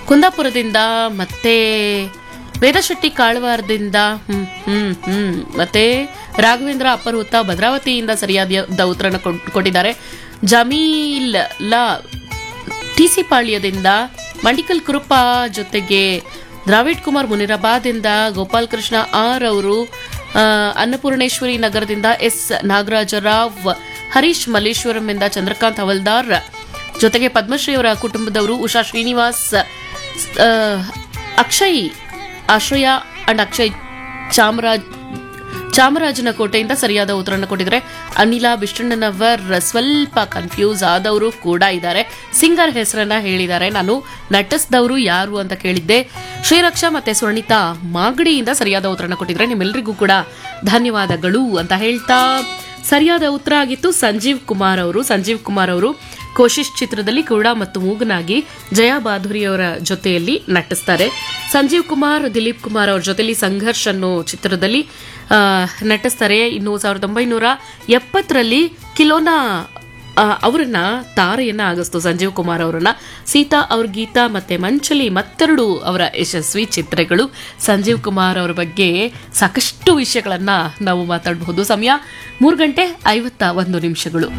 ಕುಂದಾಪುರದಿಂದ ಮತ್ತೆ ವೇದಶೆಟ್ಟಿ ಕಾಳವಾರದಿಂದ ಹ್ಮ್ ಹ್ಮ್ ಹ್ಮ್ ಮತ್ತೆ ರಾಘವೇಂದ್ರ ಅಪ್ಪರ್ ಹುತ್ತ ಭದ್ರಾವತಿಯಿಂದ ಸರಿಯಾದ ಉತ್ತರನ ಕೊಟ್- ಕೊಟ್ಟಿದ್ದಾರೆ ಜಮೀಲ್ ಲಾ ಟಿಸಿ ಪಾಳ್ಯದಿಂದ ಮಂಡಿಕಲ್ ಕೃಪ ಜೊತೆಗೆ ದ್ರಾವಿಡ್ ಕುಮಾರ್ ಮುನಿರಾಬಾದಿಂದ ಗೋಪಾಲ್ ಕೃಷ್ಣ ಆರ್ ಅವರು ಆ, ಅನ್ನಪೂರ್ಣೇಶ್ವರಿ ನಗರದಿಂದ ಎಸ್ ನಾಗರಾಜರಾವ್ ಹರೀಶ್ ಮಲ್ಲೇಶ್ವರಂನಿಂದ ಚಂದ್ರಕಾಂತ್ ಹವಲ್ದಾರ್ ಜೊತೆಗೆ ಪದ್ಮಶ್ರೀ ಅವರ ಕುಟುಂಬದವರು ಉಷಾ ಶ್ರೀನಿವಾಸ್ ಆ, ಅಕ್ಷಯ್ ಆಶ್ರಯ ಅಂಡ್ ಅಕ್ಷಯ್ ಚಾಮರಾಜ್ ಚಾಮರಾಜನ ಕೋಟೆಯಿಂದ ಸರಿಯಾದ ಉತ್ತರವನ್ನು ಕೊಟ್ಟಿದ್ದಾರೆ ಅನಿಲ ಬಿಷ್ಟಣ್ಣನವರ್ ಸ್ವಲ್ಪ ಕನ್ಫ್ಯೂಸ್ ಆದವರು ಕೂಡ ಇದ್ದಾರೆ ಸಿಂಗರ್ ಹೆಸರನ್ನ ಹೇಳಿದ್ದಾರೆ ನಾನು ನಟಿಸಿದವರು ಯಾರು ಅಂತ ಕೇಳಿದ್ದೆ ಶ್ರೀರಕ್ಷಾ ಮತ್ತೆ ಸ್ವರ್ಣಿತಾ ಮಾಗಡಿಯಿಂದ ಸರಿಯಾದ ಉತ್ತರನ ಕೊಟ್ಟಿದ್ರೆ ನಿಮ್ಮೆಲ್ಲರಿಗೂ ಕೂಡ ಧನ್ಯವಾದಗಳು ಅಂತ ಹೇಳ್ತಾ ಸರಿಯಾದ ಉತ್ತರ ಆಗಿತ್ತು ಸಂಜೀವ್ ಕುಮಾರ್ ಅವರು ಸಂಜೀವ್ ಕುಮಾರ್ ಅವರು ಕೋಶಿಶ್ ಚಿತ್ರದಲ್ಲಿ ಕೂಡ ಮತ್ತು ಮೂಗನಾಗಿ ಜಯಾ ಬಾಧುರಿ ಅವರ ಜೊತೆಯಲ್ಲಿ ನಟಿಸ್ತಾರೆ ಸಂಜೀವ್ ಕುಮಾರ್ ದಿಲೀಪ್ ಕುಮಾರ್ ಅವ್ರ ಜೊತೆಲಿ ಸಂಘರ್ಷ್ ಅನ್ನೋ ಚಿತ್ರದಲ್ಲಿ ಆ, ನಟಿಸ್ತಾರೆ ಇನ್ನು ಸಾವಿರದ ಒಂಬೈನೂರ ಎಪ್ಪತ್ತರಲ್ಲಿ ಕಿಲೋನಾ ಆ, ಅವರನ್ನ ತಾರೆಯನ್ನ ಆಗಿಸ್ತು ಸಂಜೀವ್ ಕುಮಾರ್ ಅವರನ್ನ ಸೀತಾ ಅವ್ರ ಗೀತಾ ಮತ್ತೆ ಮಂಚಲಿ ಮತ್ತೆರಡು ಅವರ ಯಶಸ್ವಿ ಚಿತ್ರಗಳು ಸಂಜೀವ್ ಕುಮಾರ್ ಅವರ ಬಗ್ಗೆ ಸಾಕಷ್ಟು ವಿಷಯಗಳನ್ನ ನಾವು ಮಾತಾಡಬಹುದು ಸಮಯ ಮೂರು ಗಂಟೆ ಐವತ್ತ ಒಂದು ನಿಮಿಷಗಳು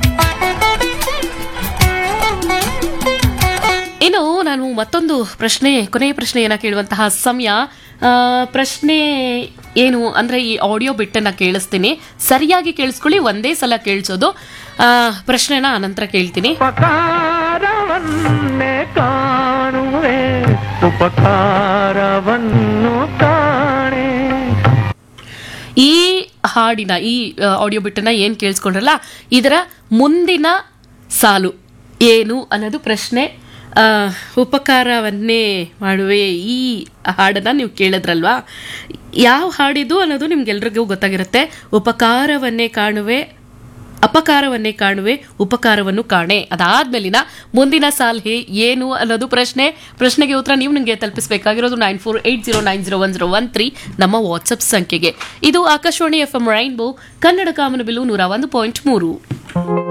ಇನ್ನು ನಾನು ಮತ್ತೊಂದು ಪ್ರಶ್ನೆ ಕೊನೆಯ ಪ್ರಶ್ನೆಯನ್ನ ಕೇಳುವಂತಹ ಸಮಯ ಆ, ಪ್ರಶ್ನೆ ಏನು ಅಂದ್ರೆ ಈ ಆಡಿಯೋ ಬಿಟ್ಟನ್ನ ಕೇಳಿಸ್ತೀನಿ ಸರಿಯಾಗಿ ಕೇಳಿಸ್ಕೊಳ್ಳಿ ಒಂದೇ ಸಲ ಕೇಳಿಸೋದು ಆ, ಪ್ರಶ್ನೆನ ಅನಂತರ ಕೇಳ್ತೀನಿ ಉಪಕಾರವನ್ನೇ ಕಾಣುವೆ ಉಪಕಾರವನ್ನು ಕಾಣೆ ಈ ಹಾಡಿನ ಈ ಆಡಿಯೋ ಬಿಟ್ಟನ್ನ ಏನ್ ಕೇಳಿಸ್ಕೊಂಡ್ರಲ್ಲ ಇದರ ಮುಂದಿನ ಸಾಲು ಏನು ಅನ್ನೋದು ಪ್ರಶ್ನೆ ಆ, ಉಪಕಾರವನ್ನೇ ಮಾಡುವೆ ಈ ಹಾಡನ್ನ ನೀವು ಕೇಳಿದ್ರಲ್ವಾ ಯಾವ ಹಾಡಿದು ಅನ್ನೋದು ನಿಮ್ಗೆಲ್ರಿಗೂ ಗೊತ್ತಾಗಿರುತ್ತೆ ಉಪಕಾರವನ್ನೇ ಕಾಣುವೆ ಅಪಕಾರವನ್ನೇ ಕಾಣುವೆ ಉಪಕಾರವನ್ನು ಕಾಣೆ ಅದಾದ್ಮೇಲಿನ ಮುಂದಿನ ಸಾಲ್ ಹೇ ಏನು ಅನ್ನೋದು ಪ್ರಶ್ನೆ ಪ್ರಶ್ನೆಗೆ ಉತ್ತರ ನೀವು ನನಗೆ ತಲುಪಿಸಬೇಕಾಗಿರೋದು nine four eight zero nine zero one zero one three ನಮ್ಮ ವಾಟ್ಸಪ್ ಸಂಖ್ಯೆಗೆ ಇದು Akashvani F M rainbow Kannada ಕಾಮನಬಿಲ್ಲು ನೂರ ಒಂದು ಪಾಯಿಂಟ್ ಮೂರು